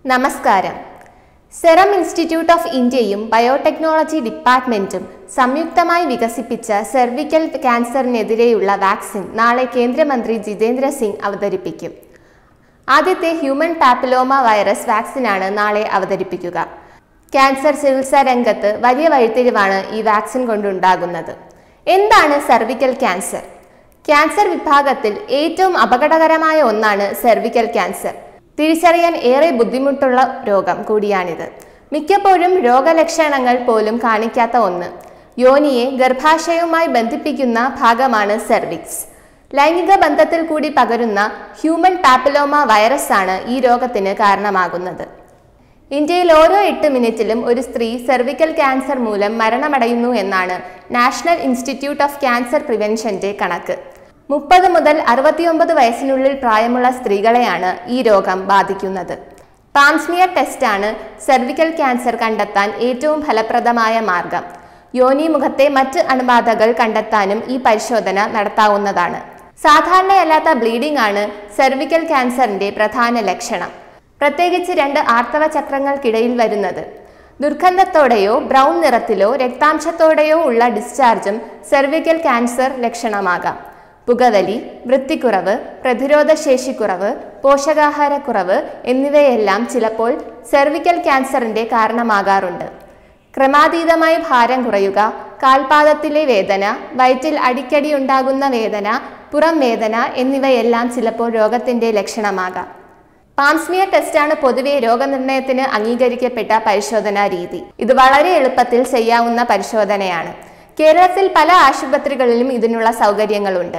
നമസ്കാരം serum institute of ഇന്ത്യയും biotechnology ഡിപ്പാർട്ട്മെന്റും സംയുക്തമായി വികസിപ്പിച്ച സെർവിക്കൽ ക്യാൻസറിനെതിരെയുള്ള വാക്സിൻ നാളെ കേന്ദ്രമന്ത്രി ജിതേന്ദ്ര സിംഗ് അവതരിപ്പിക്കും ആദ്യത്തെ ഹ്യൂമൻ പാപ്പിലോമ വൈറസ് വാക്സിനാണ് നാളെ അവതരിപ്പിക്കുക ക്യാൻസർ ചികിത്സാ രംഗത്ത് വലിയ വഴിത്തിരിവാണ് ഈ വാക്സിൻ കൊണ്ടുണ്ടാകുന്നത് എന്താണ് സെർവിക്കൽ ക്യാൻസർ ക്യാൻസർ വിഭാഗത്തിൽ ഏറ്റവും അപകടകരമായ ഒന്നാണ് സെർവിക്കൽ ക്യാൻസർ തിരിച്ചറിയാൻ ഏറെ ബുദ്ധിമുട്ടുള്ള രോഗം കൂടിയാണിത് മിക്കപ്പോഴും രോഗലക്ഷണങ്ങൾ പോലും കാണിക്കാത്ത ഒന്ന് യോനിയെ ഗർഭാശയവുമായി ബന്ധിപ്പിക്കുന്ന ഭാഗമാണ് സെർവിക്സ് ലൈംഗിക ബന്ധത്തിൽ കൂടി പകരുന്ന ഹ്യൂമൻ പാപ്പിലോമ വൈറസ് ആണ് ഈ രോഗത്തിന് കാരണമാകുന്നത് ഇന്ത്യയിൽ ഓരോ എട്ട് മിനിറ്റിലും ഒരു സ്ത്രീ സെർവിക്കൽ ക്യാൻസർ മൂലം മരണമടയുന്നു എന്നാണ് നാഷണൽ ഇൻസ്റ്റിറ്റ്യൂട്ട് ഓഫ് ക്യാൻസർ പ്രിവെൻഷന്റെ കണക്ക് മുപ്പത് മുതൽ അറുപത്തിയൊമ്പത് വയസ്സിനുള്ളിൽ പ്രായമുള്ള സ്ത്രീകളെയാണ് ഈ രോഗം ബാധിക്കുന്നത് പാംസ്മിയർ ടെസ്റ്റാണ് സെർവിക്കൽ ക്യാൻസർ കണ്ടെത്താൻ ഏറ്റവും ഫലപ്രദമായ മാർഗം യോനി മുഖത്തെ മറ്റ് അണുബാധകൾ കണ്ടെത്താനും ഈ പരിശോധന നടത്താവുന്നതാണ് സാധാരണയല്ലാത്ത ബ്ലീഡിംഗ് ആണ് സെർവിക്കൽ ക്യാൻസറിന്റെ പ്രധാന ലക്ഷണം പ്രത്യേകിച്ച് രണ്ട് ആർത്തവ ചക്രങ്ങൾക്കിടയിൽ വരുന്നത് ദുർഗന്ധത്തോടെയോ ബ്രൗൺ നിറത്തിലോ രക്താംശത്തോടെയോ ഉള്ള ഡിസ്ചാർജും സെർവിക്കൽ ക്യാൻസർ ലക്ഷണമാകാം പുകവലി വൃത്തിക്കുറവ് പ്രതിരോധശേഷിക്കുറവ് പോഷകാഹാരക്കുറവ് എന്നിവയെല്ലാം ചിലപ്പോൾ സെർവിക്കൽ ക്യാൻസറിന്റെ കാരണമാകാറുണ്ട് ക്രമാതീതമായി ഭാരം കുറയുക കാൽപാദത്തിലെ വേദന വയറ്റിൽ അടിക്കടി ഉണ്ടാകുന്ന വേദന പുറം വേദന എന്നിവയെല്ലാം ചിലപ്പോൾ രോഗത്തിന്റെ ലക്ഷണമാകാം പാംസ്മിയർ ടെസ്റ്റാണ് പൊതുവെ രോഗനിർണയത്തിന് അംഗീകരിക്കപ്പെട്ട പരിശോധനാ രീതി ഇത് വളരെ എളുപ്പത്തിൽ ചെയ്യാവുന്ന പരിശോധനയാണ് കേരളത്തിൽ പല ആശുപത്രികളിലും ഇതിനുള്ള സൗകര്യങ്ങളുണ്ട്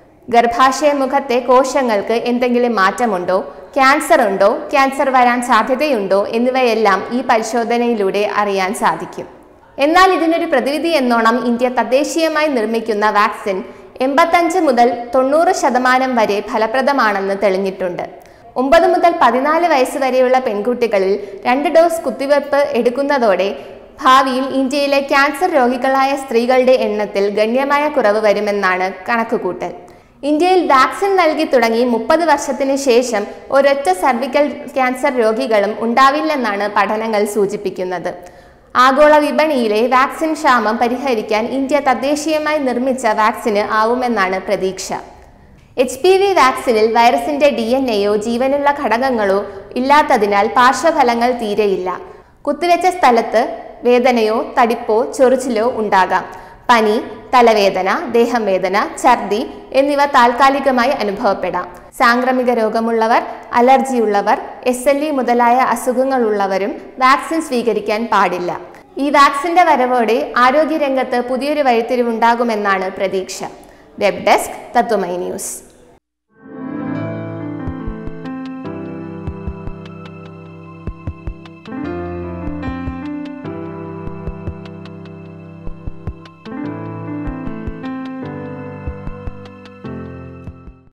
ഗർഭാശയ മുഖത്തെ കോശങ്ങൾക്ക് എന്തെങ്കിലും മാറ്റമുണ്ടോ ക്യാൻസർ ഉണ്ടോ ക്യാൻസർ വരാൻ സാധ്യതയുണ്ടോ എന്നിവയെല്ലാം ഈ പരിശോധനയിലൂടെ അറിയാൻ സാധിക്കും എന്നാൽ ഇതിനൊരു പ്രതിവിധി എന്നോണം ഇന്ത്യ തദ്ദേശീയമായി നിർമ്മിക്കുന്ന വാക്സിൻ എൺപത്തഞ്ച് മുതൽ തൊണ്ണൂറ് ശതമാനം വരെ ഫലപ്രദമാണെന്ന് തെളിഞ്ഞിട്ടുണ്ട് ഒമ്പത് മുതൽ പതിനാല് വയസ്സ് വരെയുള്ള പെൺകുട്ടികളിൽ രണ്ട് ഡോസ് കുത്തിവയ്പ് എടുക്കുന്നതോടെ ഭാവിയിൽ ഇന്ത്യയിലെ ക്യാൻസർ രോഗികളായ സ്ത്രീകളുടെ എണ്ണത്തിൽ ഗണ്യമായ കുറവ് വരുമെന്നാണ് കണക്കുകൂട്ടൽ ഇന്ത്യയിൽ വാക്സിൻ നൽകി തുടങ്ങി മുപ്പത് വർഷത്തിന് ശേഷം ഒരൊറ്റ സർവിക്കൽ ക്യാൻസർ രോഗികളും ഉണ്ടാവില്ലെന്നാണ് പഠനങ്ങൾ സൂചിപ്പിക്കുന്നത് ആഗോള വിപണിയിലെ വാക്സിൻ ക്ഷാമം പരിഹരിക്കാൻ ഇന്ത്യ തദ്ദേശീയമായി നിർമ്മിച്ച വാക്സിന് ആവുമെന്നാണ് പ്രതീക്ഷ എച്ച് പി വി വാക്സിനിൽ വൈറസിന്റെ ഡി എൻ എയോ ജീവനുള്ള ഘടകങ്ങളോ ഇല്ലാത്തതിനാൽ പാർശ്വഫലങ്ങൾ തീരെയില്ല കുത്തിവെച്ച സ്ഥലത്ത് വേദനയോ തടിപ്പോ ചൊറിച്ചിലോ ഉണ്ടാകാം പനി തലവേദന ദേഹം വേദന ഛർദി എന്നിവ താൽക്കാലികമായി അനുഭവപ്പെടാം സാംക്രമിക രോഗമുള്ളവർ അലർജിയുള്ളവർ എസ് എൽ ഇ മുതലായ അസുഖങ്ങളുള്ളവരും വാക്സിൻ സ്വീകരിക്കാൻ പാടില്ല ഈ വാക്സിന്റെ വരവോടെ ആരോഗ്യരംഗത്ത് പുതിയൊരു വഴിത്തിരിവുണ്ടാകുമെന്നാണ് പ്രതീക്ഷ വെബ് ഡെസ്ക് തത്വമൈ ന്യൂസ്